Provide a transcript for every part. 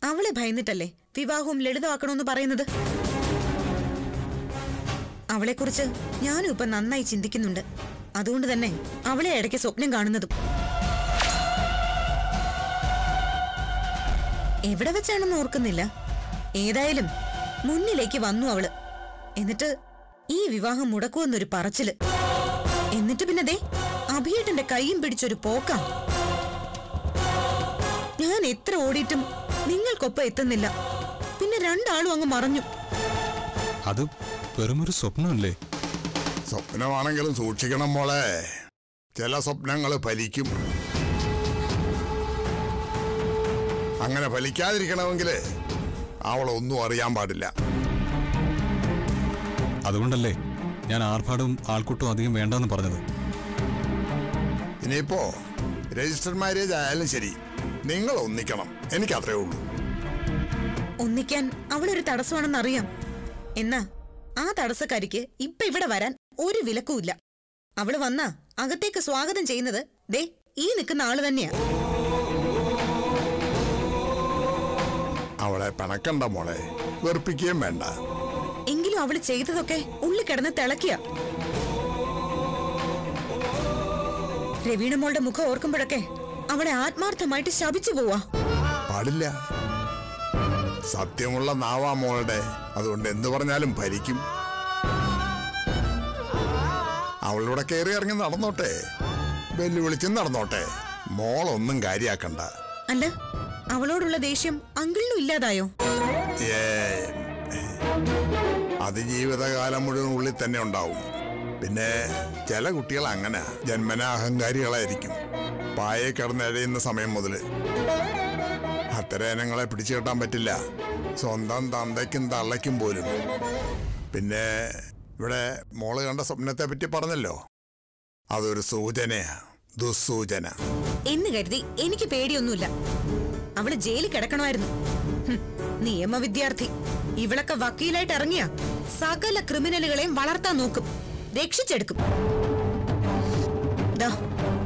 അവളെ ഭയന്നിട്ടല്ലേ വിവാഹവും ലളിതമാക്കണമെന്ന് പറയുന്നത് അവളെക്കുറിച്ച് ഞാനും ഇപ്പൊ നന്നായി ചിന്തിക്കുന്നുണ്ട് അതുകൊണ്ട് തന്നെ അവളെ ഇടയ്ക്ക് സ്വപ്നം കാണുന്നതും എവിടെ വെച്ചാണെന്ന് ഓർക്കുന്നില്ല ഏതായാലും മുന്നിലേക്ക് വന്നു അവള് എന്നിട്ട് ഈ വിവാഹം മുടക്കുമെന്നൊരു പറച്ചില് എന്നിട്ട് പിന്നെ ദേ അഭിയേട്ടന്റെ കൈയും പിടിച്ചൊരു പോക്കാ ഞാൻ എത്ര ഓടിയിട്ടും നിങ്ങൾക്കൊപ്പം എത്തുന്നില്ല പിന്നെ രണ്ടാളും അങ്ങ് മറഞ്ഞു അത് വെറുമൊരു സ്വപ്നമല്ലേ സ്വപ്നമാണെങ്കിലും സൂക്ഷിക്കണം മോളെ ചില സ്വപ്നങ്ങൾ ഫലിക്കും അങ്ങനെ ഫലിക്കാതിരിക്കണമെങ്കിൽ അവളൊന്നും അറിയാൻ പാടില്ല അതുകൊണ്ടല്ലേ ഞാൻ ആർഭാടവും ആൾക്കൂട്ടവും അധികം വേണ്ടെന്ന് പറഞ്ഞത് ഇനിയിപ്പോ രജിസ്റ്റർ മാരേജ് ആയാലും ശരി നിങ്ങൾ ഒന്നിക്കണം എനിക്കത്രേ ഉള്ളൂ ഒന്നിക്കാൻ അവളൊരു തടസ്സമാണെന്ന് അറിയാം എന്നാ ആ തടസ്സക്കാരിക്ക് ഇപ്പൊ ഇവിടെ വരാൻ ഒരു വിലക്കുമില്ല അവള് വന്നാ അകത്തേക്ക് സ്വാഗതം ചെയ്യുന്നത് ദേ ഈ നിൽക്കുന്ന ആള് തന്നെയാ അവളെ പിണക്കണ്ട മോളെ വെറുപ്പിക്കുകയും വേണ്ട എങ്കിലും അവള് ചെയ്തതൊക്കെ ഉള്ളി കിടന്ന് തിളക്കിയ രവീണമോളുടെ മുഖം ഓർക്കുമ്പോഴൊക്കെ അവളെ ആത്മാർത്ഥമായിട്ട് ശപിച്ചു പോവാ പാടില്ല സത്യമുള്ള നാവാ മോളുടെ അതുകൊണ്ട് എന്തു പറഞ്ഞാലും ഭരിക്കും അവളിവിടെ കയറി ഇറങ്ങി നടന്നോട്ടെ വെല്ലുവിളിച്ചും നടന്നോട്ടെ മോളൊന്നും കാര്യാക്കണ്ട അല്ല അവളോടുള്ള ദേഷ്യം അങ്കിളിനും ഇല്ലാതായോ ഏ അത് ജീവിതകാലം മുഴുവൻ ഉള്ളിൽ തന്നെ ഉണ്ടാവും പിന്നെ ചില കുട്ടികൾ അങ്ങനെ ജന്മന അഹങ്കാരികളായിരിക്കും പായെ കിടന്നെഴയുന്ന സമയം മുതൽ അത്തരം ഇനങ്ങളെ പിടിച്ചു കെട്ടാൻ പറ്റില്ല സ്വന്തം തന്തയ്ക്കും തള്ളയ്ക്കും പോലും പിന്നെ ഇവിടെ മോള് കണ്ട സ്വപ്നത്തെ പറ്റി പറഞ്ഞല്ലോ അതൊരു സൂചനയാ ദുസ്സൂചന എന്ന് കരുതി എനിക്ക് പേടിയൊന്നുമില്ല അവള് ജയിലിൽ കിടക്കണമായിരുന്നു ഹും, നിയമ വിദ്യാർത്ഥി ഇവളൊക്കെ വക്കീലായിട്ട് ഇറങ്ങിയ സകല ക്രിമിനലുകളെയും വളർത്താൻ നോക്കും രക്ഷിച്ചെടുക്കും ദാ,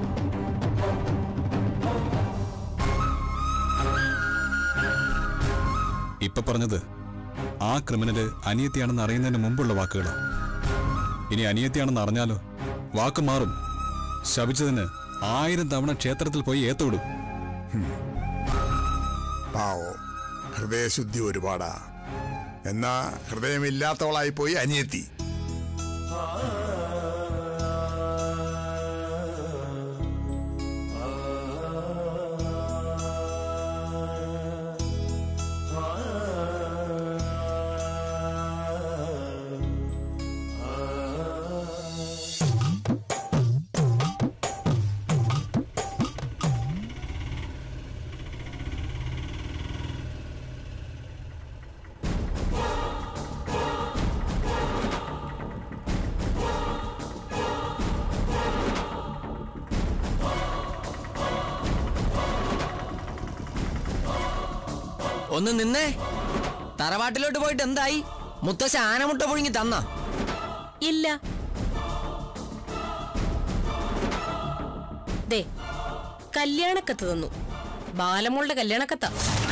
ഇപ്പൊ പറഞ്ഞത് ആ ക്രിമിനല് അനിയത്തിയാണെന്ന് അറിയുന്നതിന് മുമ്പുള്ള വാക്കുകളാ ഇനി അനിയത്തിയാണെന്ന് അറിഞ്ഞാലോ വാക്ക് മാറും ശപിച്ചതിന് ആയിരം തവണ ക്ഷേത്രത്തിൽ പോയി ഏത്തോടും പാവം ഹൃദയശുദ്ധി ഒരുപാടാ എന്നാ ഹൃദയമില്ലാത്തവളായി പോയി അനിയത്തി ഒന്ന് നിന്നേ തറവാട്ടിലോട്ട് പോയിട്ട് എന്തായി മുത്തശ്ശ ആനമുട്ട പുഴുങ്ങി തന്ന ഇല്ല ദേ കല്യാണക്കത്ത് തന്നു ബാലമോളുടെ കല്യാണക്കത്താ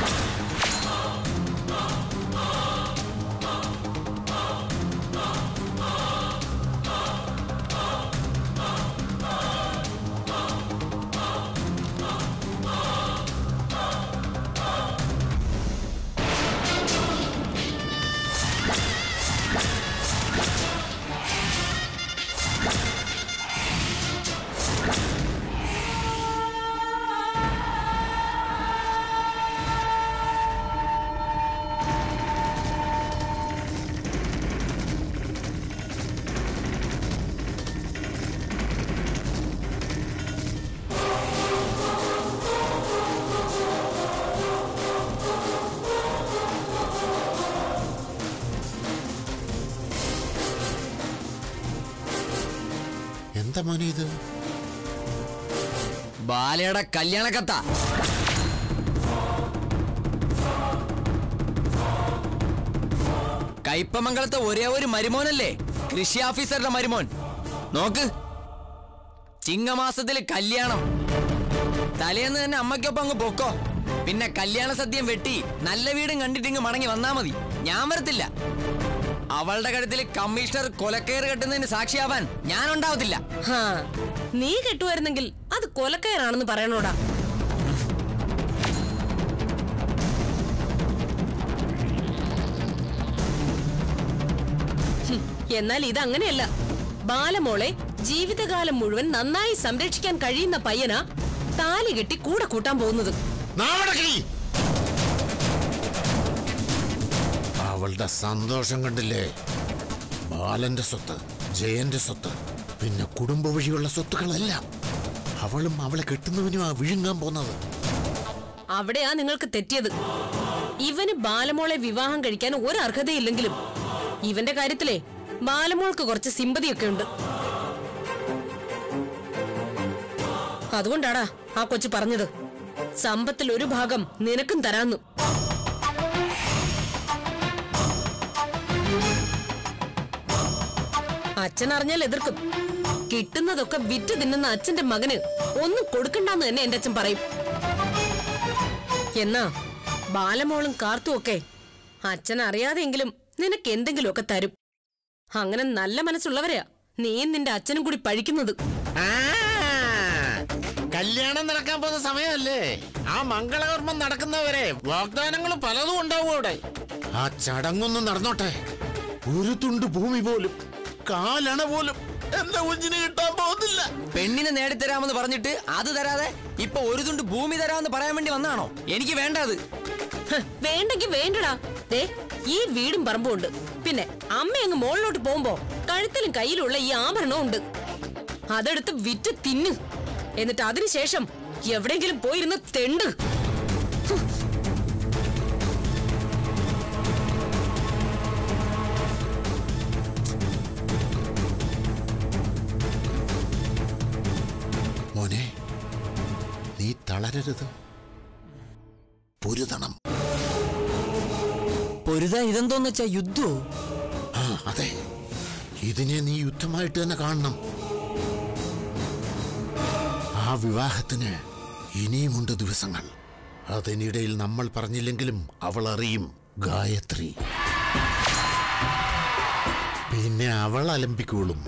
എന്താ മോനെ ഇത് ബാലയുടെ കല്യാണക്കത്ത കയ്പമംഗലത്തെ ഒരേ ഒരു മരുമോനല്ലേ കൃഷി ഓഫീസറുടെ മരുമോൻ നോക്ക് ചിങ്ങമാസത്തില് കല്യാണം തലേന്ന് തന്നെ അമ്മയ്ക്കൊപ്പം അങ്ങ് പൊക്കോ പിന്നെ കല്യാണ സദ്യം വെട്ടി നല്ല വീടും കണ്ടിട്ടിങ്ങ് മടങ്ങി വന്നാ മതി ഞാൻ വരത്തില്ല അവളുടെ കഴുത്തിൽ കമ്മീഷണർ കൊലക്കയറ് കെട്ടുന്നതിന് സാക്ഷിയാവാൻ ഞാൻ ഉണ്ടാവത്തില്ല ഹാ നീ കെട്ടുമായിരുന്നെങ്കിൽ അത് കൊലക്കയറാണെന്ന് പറയണോടാ ഹും, എന്നാൽ ഇത് അങ്ങനെയല്ല ബാലമോളെ ജീവിതകാലം മുഴുവൻ നന്നായി സംരക്ഷിക്കാൻ കഴിയുന്ന പയ്യനാ താലി കെട്ടി കൂടെ കൂട്ടാൻ പോകുന്നത് നാവടക്കടി അവളുടെ സന്തോഷം കണ്ടില്ലേ ബാലന്റെ സ്വത്ത് ജയന്റെ സ്വത്ത് പിന്നെ കുടുംബ വഴിയുള്ള സ്വത്തുക്കളെല്ലാം അവളും അവളെ കെട്ടുന്നവനും ആ വിഴുങ്ങാൻ പോന്നത് അവിടെയാ നിങ്ങൾക്ക് തെറ്റിയത് ഇവന് ബാലമോളെ വിവാഹം കഴിക്കാൻ ഒരു അർഹതയില്ലെങ്കിലും ഇവന്റെ കാര്യത്തിലെ ബാലമോൾക്ക് കുറച്ച് സിമ്പതിയൊക്കെ ഉണ്ട് അതുകൊണ്ടാടാ ആ കൊച്ചു പറഞ്ഞത് സമ്പത്തിൽ ഒരു ഭാഗം നിനക്കും തരാന്നു അച്ഛൻ അറിഞ്ഞാൽ എതിർക്കും കിട്ടുന്നതൊക്കെ വിറ്റ് തിന്നുന്ന അച്ഛന്റെ മകന് ഒന്നും കൊടുക്കണ്ടെന്ന് തന്നെ എന്റെ അച്ഛൻ പറയും എന്നാ ബാലമോളും കാർത്തും ഒക്കെ അച്ഛൻ അറിയാതെയെങ്കിലും നിനക്ക് എന്തെങ്കിലുമൊക്കെ തരും അങ്ങനെ നല്ല മനസ്സുള്ളവരെയാ നീയും നിന്റെ അച്ഛനും കൂടി പഴിക്കുന്നത് ആ, കല്യാണം നടക്കാൻ പോകുന്ന സമയമല്ലേ ആ മംഗളകർമ്മം നടക്കുന്നവരെ വാഗ്ദാനങ്ങൾ പലതും ഉണ്ടാവും അവിടെ ആ ചടങ്ങൊന്നും നടന്നോട്ടെ ഒരു തുണ്ട് ഭൂമി പോലും കാലണ പോലും എന്റെ കുഞ്ഞിന് കിട്ടാൻ പോകുന്നില്ല പെണ്ണിനെ നേടിത്തരാമെന്ന് പറഞ്ഞിട്ട് അത് തരാതെ ഇപ്പൊ ഒരു തുണ്ട് ഭൂമി തരാമെന്ന് പറയാൻ വേണ്ടി വന്നാണോ എനിക്ക് വേണ്ട അത് ഹ്, വേണ്ടെങ്കി വേണ്ടടാ ദേ ഈ വീടും പറമ്പും ഉണ്ട് പിന്നെ അമ്മ അങ്ങ് മുകളിലോട്ട് പോകുമ്പോ കഴുത്തിലും കയ്യിലുള്ള ഈ ആഭരണവും ഉണ്ട് അതെടുത്ത് വിറ്റ് തിന്നു എന്നിട്ട് അതിനുശേഷം എവിടെയെങ്കിലും പോയിരുന്ന് തെണ്ട് മോനെ നീ തളരരുത് പൊരുതണം പൊരുതാൻ ഇതെന്തോന്ന് വെച്ചാ യുദ്ധോ ആ അതെ ഇതിനെ നീ യുദ്ധമായിട്ട് തന്നെ കാണണം ആ വിവാഹത്തിന് ഇനിയുമുണ്ട് ദിവസങ്ങൾ അതിനിടയിൽ നമ്മൾ പറഞ്ഞില്ലെങ്കിലും അവൾ അറിയും ഗായത്രി പിന്നെ അവൾ അലമ്പിക്കോളും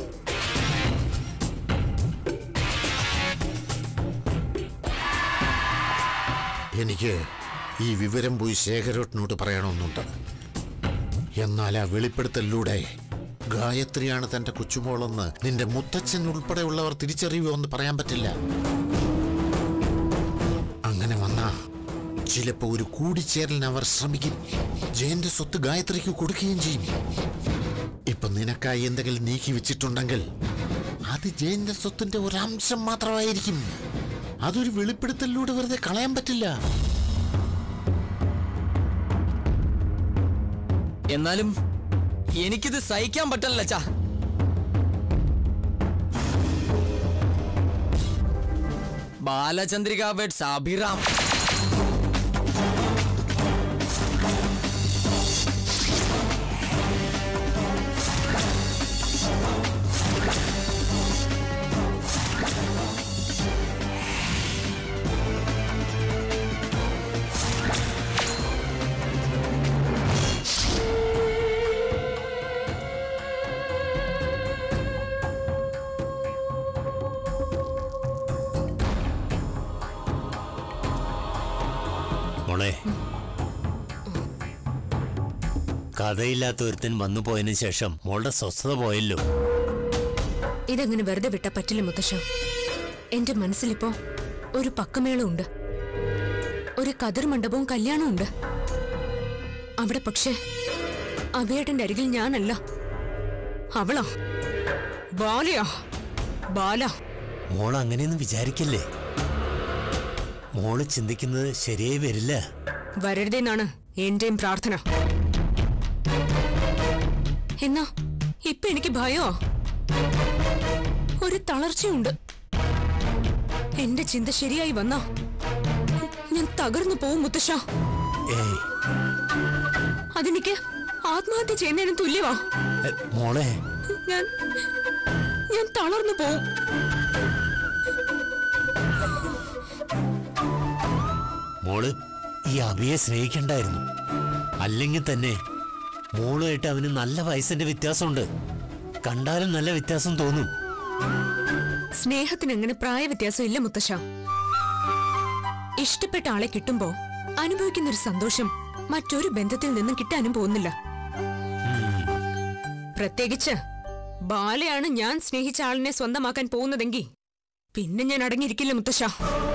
എനിക്ക് ഈ വിവരം പോയി ശേഖരോട്ടിനോട് പറയണമെന്നുണ്ട് എന്നാൽ ആ വെളിപ്പെടുത്തലിലൂടെ ഗായത്രിയാണ് തന്റെ കൊച്ചുമോളെന്ന് നിന്റെ മുത്തച്ഛൻ ഉൾപ്പെടെയുള്ളവർ തിരിച്ചറിയുമോ പറയാൻ പറ്റില്ല അങ്ങനെ വന്നാ ചിലപ്പോ ഒരു കൂടിച്ചേരലിന് അവർ ശ്രമിക്കും ജയന്റെ സ്വത്ത് ഗായത്രിക്ക് കൊടുക്കുകയും ചെയ്യും ഇപ്പൊ നിനക്കായി എന്തെങ്കിലും നീക്കി വെച്ചിട്ടുണ്ടെങ്കിൽ അത് ജയന്റെ സ്വത്തിന്റെ ഒരു അംശം മാത്രമായിരിക്കും അതൊരു വെളിപ്പെടുത്തലിലൂടെ വെറുതെ കളയാൻ പറ്റില്ല എന്നാലും എനിക്കിത് സഹിക്കാൻ പറ്റല്ല ചാ ബാലചന്ദ്രിക വെഡ്സ് അഭിറാം മോളെ കഥയില്ലാത്ത ഒരുത്തൻ വന്നു പോയതിനു ശേഷം മോളുടെ സ്വസ്ഥത പോയല്ലോ ഇതങ്ങനെ വെറുതെ വിട്ടാ പറ്റില്ല മുത്തശ്ശ എന്റെ മനസ്സിലിപ്പോ ഒരു പക്കമേളം ഉണ്ട് ഒരു കതിർ മണ്ഡപവും കല്യാണവും ഉണ്ട് അവിടെ പക്ഷേ അഭയേട്ടന്റെ അരികിൽ ഞാനല്ല അവളാ ബാലയാ ബാല മോൾ അങ്ങനെയൊന്നും വിചാരിക്കല്ലേ മോള് ചിന്തിക്കുന്നത് ശരിയായി വരില്ല വരരുതെന്നാണ് എന്റെയും പ്രാർത്ഥന എന്നാ ഇപ്പൊ എനിക്ക് ഭയോ ഒരു തളർച്ചയുണ്ട് എന്റെ ചിന്ത ശരിയായി വന്നാ ഞാൻ തകർന്നു പോവും മുത്തശ്ശ ഏയ് അതെനിക്ക് ആത്മഹത്യ ചെയ്യുന്നതിന് തുല്യമാ എ, മോളെ ഞാൻ ഞാൻ തളർന്നു പോവും മോള് ഈ അഭിയെ സ്നേഹിക്കണ്ടായിരുന്നു അല്ലെങ്കിൽ തന്നെ മോളുമായിട്ട് അവന് നല്ല വയസ്സിന്റെ വ്യത്യാസമുണ്ട് കണ്ടാലും നല്ല വ്യത്യാസം തോന്നും സ്നേഹത്തിന് അങ്ങനെ പ്രായ വ്യത്യാസം ഇല്ല മുത്തശ്ശ ഇഷ്ടപ്പെട്ട ആളെ കിട്ടുമ്പോ അനുഭവിക്കുന്ന ഒരു സന്തോഷം മറ്റൊരു ബന്ധത്തിൽ നിന്നും കിട്ടാനും പോകുന്നില്ല പ്രത്യേകിച്ച് ബാലയാണ് ഞാൻ സ്നേഹിച്ച ആളിനെ സ്വന്തമാക്കാൻ പോകുന്നതെങ്കിൽ പിന്നെ ഞാൻ അടങ്ങിയിരിക്കില്ല മുത്തശ്ശ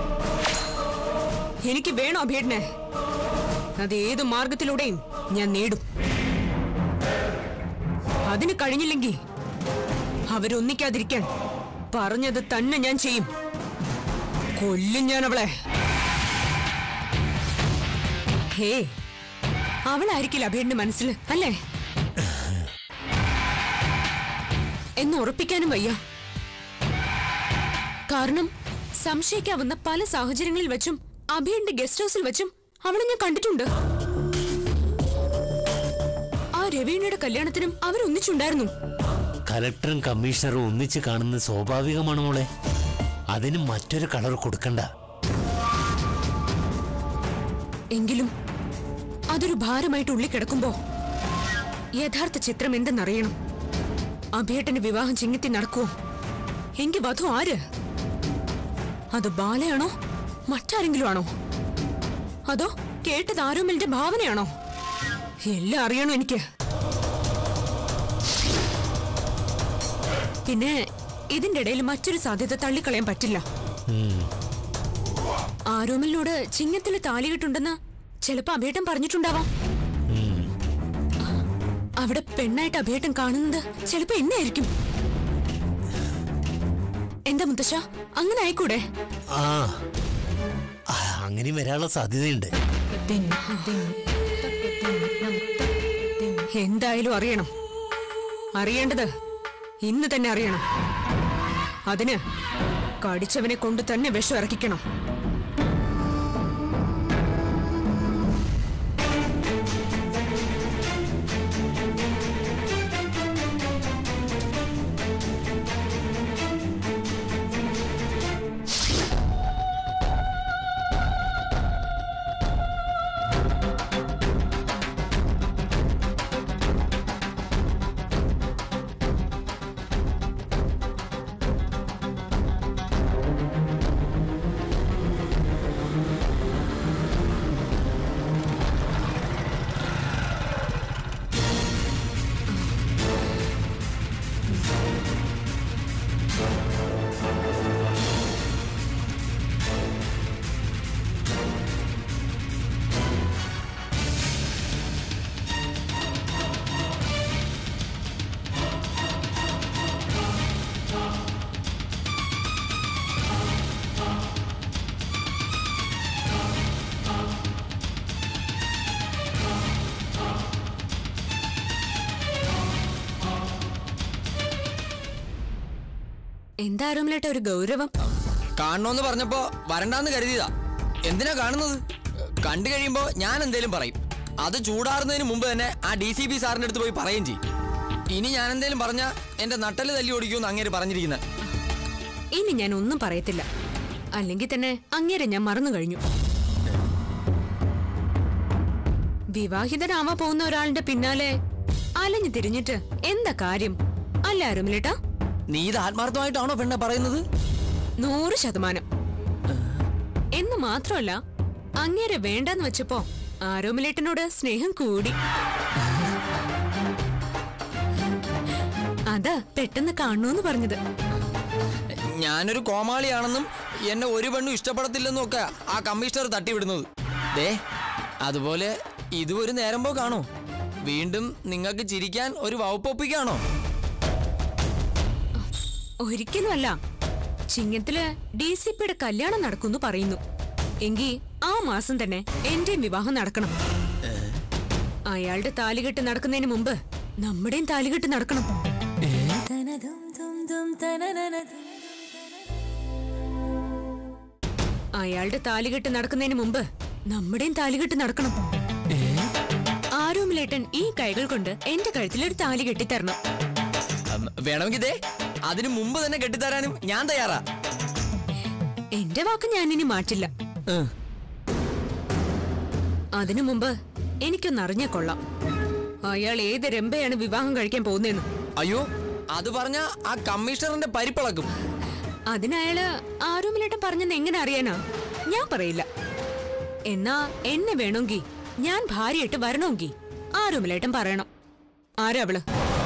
എനിക്ക് വേണോ അഭേടനെ അത് ഏത് മാർഗത്തിലൂടെയും ഞാൻ നേടും അതിന് കഴിഞ്ഞില്ലെങ്കിൽ അവരൊന്നിക്കാതിരിക്കാൻ പറഞ്ഞത് തന്നെ ഞാൻ ചെയ്യും കൊല്ലും ഞാൻ അവളെ ഹേ അവളായിരിക്കില്ല അഭേടിന്റെ മനസ്സിൽ അല്ലേ എന്ന് ഉറപ്പിക്കാനും വയ്യ കാരണം സംശയിക്കാവുന്ന പല സാഹചര്യങ്ങളിൽ വെച്ചും അഭിയന്റെ ഗസ്റ്റ് ഹൗസിൽ വെച്ചും അവളെ ഞാൻ കണ്ടിട്ടുണ്ട് ആ രവീണയുടെ കല്യാണത്തിനും അവരൊന്നിച്ചുണ്ടായിരുന്നു കലക്ടറും കമ്മീഷണറും ഒന്നിച്ച് കാണുന്നത് സ്വാഭാവികമാണ് മോളെ അതിന് മറ്റൊരു കളർ കൊടുക്കണ്ട എങ്കിലും അതൊരു ഭാരമായിട്ട് ഉള്ളിൽ കിടക്കുമ്പോ യഥാർത്ഥ ചിത്രം എന്തെന്നറിയണം അഭിയേട്ടന്റെ വിവാഹം ചിങ്ങത്തി നടക്കുവോ എങ്കി വധു ആര് അത് ബാലയാണോ മറ്റാരെങ്കിലും ആണോ അതോ കേട്ടത് ആരോമലിന്റെ ഭാവനയാണോ എല്ലാം അറിയണോ എനിക്ക് പിന്നെ ഇതിന്റെ ഇടയിൽ മറ്റൊരു സാധ്യത തള്ളിക്കളയാൻ പറ്റില്ല ആരോമലിനോട് ചിങ്ങത്തില് താലികെട്ടുണ്ടെന്ന് ചിലപ്പോ അഭേട്ടൻ പറഞ്ഞിട്ടുണ്ടാവാം അവിടെ പെണ്ണായിട്ട് അഭേട്ടൻ കാണുന്നത് ചിലപ്പോ എന്നെയായിരിക്കും എന്താ മുത്തശ്ശ അങ്ങനെ ആയിക്കൂടെ ആ ആ, അങ്ങനെ വരാനുള്ള സാധ്യതയുണ്ട് എന്തായാലും അറിയണം അറിയേണ്ടത് ഇന്ന് തന്നെ അറിയണം അതിന് കടിച്ചവനെ കൊണ്ട് തന്നെ വിഷം ഇറക്കിക്കണം എന്താ ആരോമലേട്ട ഒരു ഗൗരവം കാണണോന്ന് പറഞ്ഞപ്പോ വരണ്ടാന്ന് കരുതിയതാ എന്തിനാ കാണുന്നത് കണ്ടു കഴിയുമ്പോ ഞാൻ എന്തേലും പറയും അത് ചൂടാറുന്നതിന് മുമ്പ് തന്നെ ആ ഡി സി പി സാറിന്റെ അടുത്ത് പോയി പറയുകയും ചെയ്യും ഇനി ഞാൻ എന്തേലും പറഞ്ഞ എന്റെ നട്ടല് തല്ലി ഓടിക്കുമെന്ന് അങ്ങേര് പറഞ്ഞിരിക്കുന്നത് ഇനി ഞാൻ ഒന്നും പറയത്തില്ല അല്ലെങ്കിൽ തന്നെ അങ്ങേരെ ഞാൻ മറന്നു കഴിഞ്ഞു വിവാഹിതനാവാ പോകുന്ന ഒരാളിന്റെ പിന്നാലെ അലഞ്ഞു തിരിഞ്ഞിട്ട് എന്താ കാര്യം അല്ല ആരോമിലേട്ടാ നീ ഇത് ആത്മാർത്ഥമായിട്ടാണോ പെണ്ണെ പറയുന്നത് നൂറ് ശതമാനം എന്ന് മാത്രമല്ല അങ്ങേരെ വേണ്ടെന്ന് വെച്ചപ്പോ ആരോമിലേട്ടനോട് സ്നേഹം കൂടി അതാ പെട്ടെന്ന് കാണണോന്ന് പറഞ്ഞത് ഞാനൊരു കോമാളിയാണെന്നും എന്നെ ഒരു പെണ്ണും ഇഷ്ടപ്പെടത്തില്ലെന്നും ഒക്കെ ആ കമ്മീഷണർ തട്ടിവിടുന്നത് ദേ അതുപോലെ ഇതും ഒരു നേരം പോക്കാണോ വീണ്ടും നിങ്ങൾക്ക് ചിരിക്കാൻ ഒരു വകുപ്പൊപ്പിക്കാണോ ഒരിക്കലുമല്ല ചിങ്ങത്തില് ഡി സി പിയുടെ കല്യാണം നടക്കുന്നു പറയുന്നു എങ്കി ആ മാസം തന്നെ എന്റെയും വിവാഹം നടക്കണം അയാളുടെ താലികെട്ട് നടക്കുന്നതിന് മുമ്പ് നമ്മുടെയും താലികെട്ട് നടക്കണം അയാളുടെ താലികെട്ട് നടക്കുന്നതിന് മുമ്പ് നമ്മുടെയും താലികെട്ട് നടക്കണം ആരോമിലേട്ടൻ ഈ കൈകൾ കൊണ്ട് എന്റെ കഴുത്തിൽ ഒരു താലി കെട്ടിത്തരണം ഉം, വേണമെങ്കിൽ ദേ അതിനു മുമ്പ് തന്നെ കെട്ടിത്തരാനും ഞാൻ തയ്യാറാ എന്റെ വാക്ക് ഞാനിനി മാറ്റില്ല ഉം. അതിനു മുമ്പ് എനിക്കൊന്ന് അറിഞ്ഞ കൊള്ളാം അയാൾ ഏത് രംഭയാണ് വിവാഹം കഴിക്കാൻ പോകുന്നതെന്ന് അയ്യോ അത് പറഞ്ഞ ആ കമ്മീഷണറിന്റെ പരിപ്പിളക്കും അതിനയാള് ആരോമിലേട്ടൻ പറഞ്ഞെന്ന് എങ്ങനെ അറിയാനാ ഞാൻ പറയില്ല എന്നാ എന്നെ വേണമെങ്കിൽ ഞാൻ ഭാര്യയായിട്ട് വരണമെങ്കിൽ ആരോമിലേട്ടൻ പറയണം ആരാ അവള്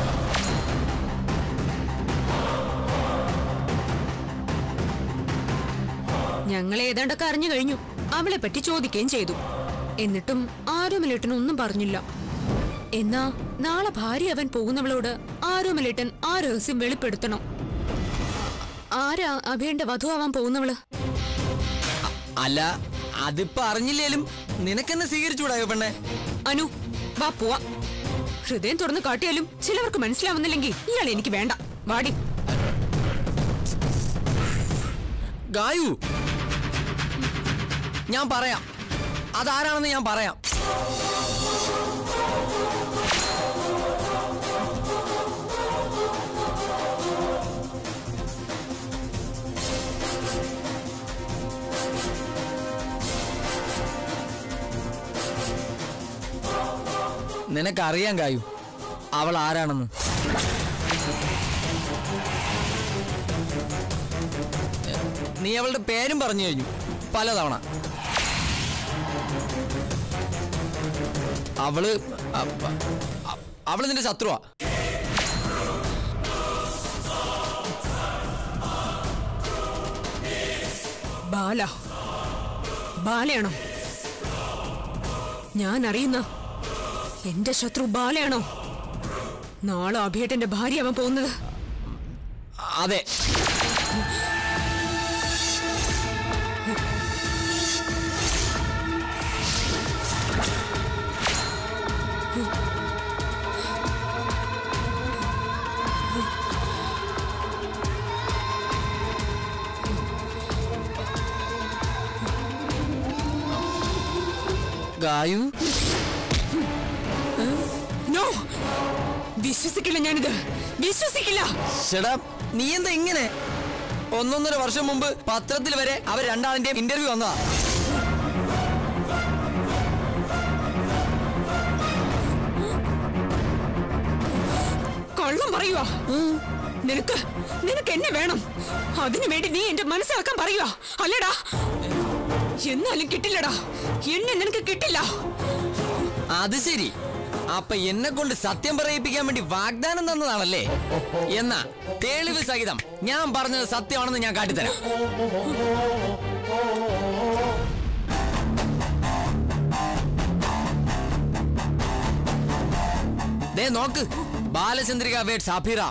ഞങ്ങൾ ഏതാണ്ടൊക്കെ അറിഞ്ഞു കഴിഞ്ഞു അവളെ പറ്റി ചോദിക്കുകയും ചെയ്തു എന്നിട്ടും ആരോമലേട്ടൻ ഒന്നും പറഞ്ഞില്ല എന്നാ നാളെ ഭാര്യ അവൻ പോകുന്നവളോട് ആരോമലേട്ടൻ ആ രഹസ്യം വെളിപ്പെടുത്തണം ആരാ അഭയന്റെ വധുവാവാൻ പോകുന്നവള് അല്ല അതിപ്പോ അറിഞ്ഞില്ലേലും നിനക്കെന്നെ സ്വീകരിച്ചുകൂടായോ പെണ്ണെ അനു വാ പോവാ ഹൃദയം തുറന്ന് കാട്ടിയാലും ചിലവർക്ക് മനസ്സിലാവുന്നില്ലെങ്കിൽ ഇയാൾ എനിക്ക് വേണ്ട വാടി ഗായു ഞാൻ പറയാം അതാരാണെന്ന് ഞാൻ പറയാം നിനക്കറിയാൻ കായു അവൾ ആരാണെന്ന് നീ അവളുടെ പേരും പറഞ്ഞു കഴിഞ്ഞു പലതവണ അവള് അ- അ- അവള് നിന്റെ ശത്രുവാ ബാല ബാലയാണോ ഞാൻ അറിയുന്ന എന്റെ ശത്രു ബാലയാണോ നാളെ അഭിയേട്ടന്റെ ഭാര്യ അവൻ പോകുന്നത് അതെ ഗായു നോ വിശ്വസിക്കില്ല ഞാനിത് വിശ്വസിക്കില്ല ചേടാ നീ എന്താ ഇങ്ങനെ ഒന്നൊന്നര വർഷം മുമ്പ് പത്രത്തിൽ വരെ അവർ രണ്ടാളിന്റെയും ഇന്റർവ്യൂ വന്നതാ കള്ളം പറയുവാ നിനക്ക് നിനക്ക് എന്നെ വേണം അതിനു വേണ്ടി നീ എന്റെ മനസ്സിലാക്കാൻ പറയുവാ അല്ലടാ എന്നാലും കിട്ടില്ലടാ എന്നെ നിനക്ക് കിട്ടില്ല അത് ശരി അപ്പൊ എന്നെ കൊണ്ട് സത്യം പറയിപ്പിക്കാൻ വേണ്ടി വാഗ്ദാനം തന്നതാണല്ലേ എന്നാ തെളിവ് സഹിതം ഞാൻ പറഞ്ഞത് സത്യമാണെന്ന് ഞാൻ കാട്ടിത്തരാം ദേ നോക്ക് ബാലചന്ദ്രിക വേഡ് സാഫിറ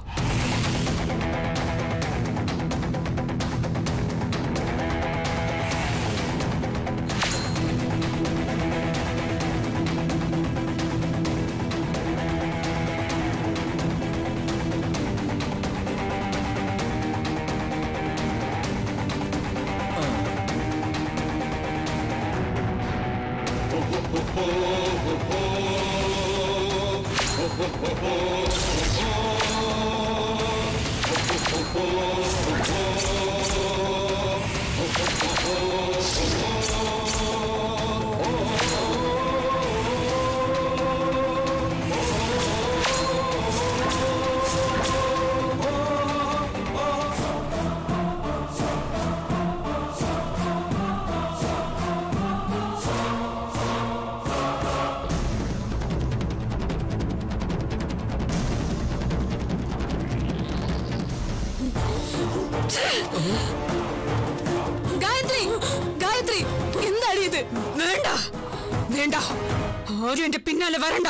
ഗായത്രി ഗായത്രി എന്താണ് ഇത് വേണ്ട വേണ്ട ആരും എന്റെ പിന്നാലെ വരണ്ട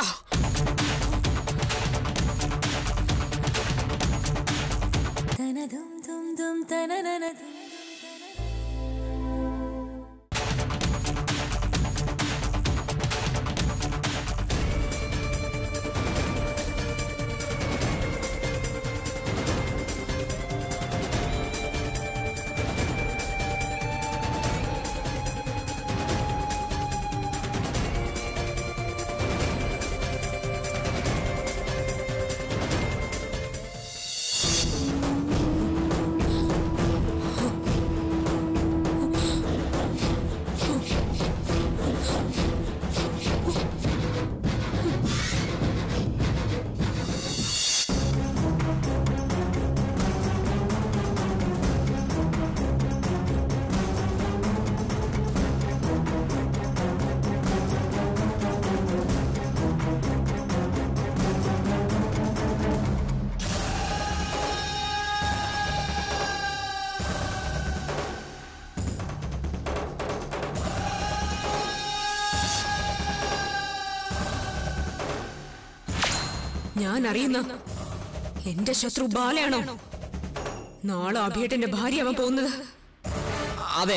ഞാൻ അറിയുന്ന എന്റെ ശത്രു ബാലയാണോ നാളെ അഭിയേട്ടന്റെ ഭാര്യ അവൻ പോകുന്നത് അതെ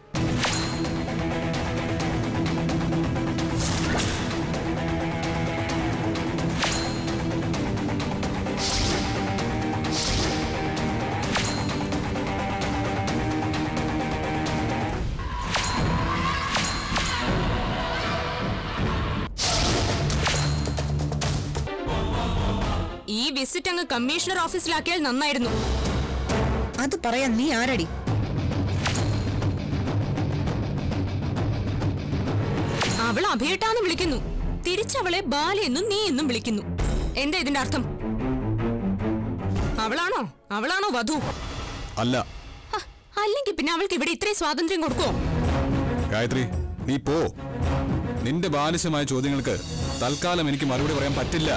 ഈ വിസിറ്റ് അങ്ങ് കമ്മീഷണർ ഓഫീസിലാക്കിയാൽ നന്നായിരുന്നു അത് പറയാൻ നീ ആരടി അവൾ അഭിയേട്ടാന്ന് വിളിക്കുന്നു തിരിച്ചവളെ ബാലയെന്നും നീ എന്നും വിളിക്കുന്നു എന്താ ഇതിന്റെ അർത്ഥം അവളാണോ അവളാണോ വധു അല്ല ഹ, അല്ലെങ്കിൽ പിന്നെ അവൾക്ക് ഇവിടെ ഇത്രയും സ്വാതന്ത്ര്യം കൊടുക്കുവോ ഗായത്രി നീ പോ നിന്റെ ബാലിശമായ ചോദ്യങ്ങൾക്ക് തൽക്കാലം എനിക്ക് മറുപടി പറയാൻ പറ്റില്ല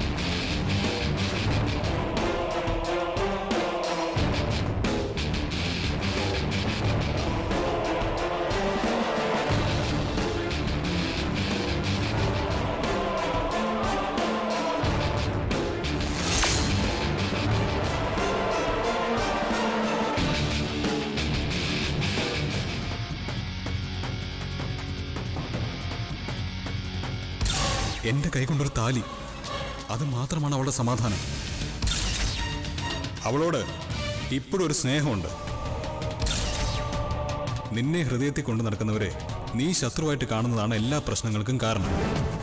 എന്റെ കൈകൊണ്ടൊരു താലി അത് മാത്രമാണ് അവളുടെ സമാധാനം അവളോട് ഇപ്പോഴും ഒരു സ്നേഹമുണ്ട് നിന്നെ ഹൃദയത്തിൽ കൊണ്ടു നടക്കുന്നവരെ നീ ശത്രുവായിട്ട് കാണുന്നതാണ് എല്ലാ പ്രശ്നങ്ങൾക്കും കാരണം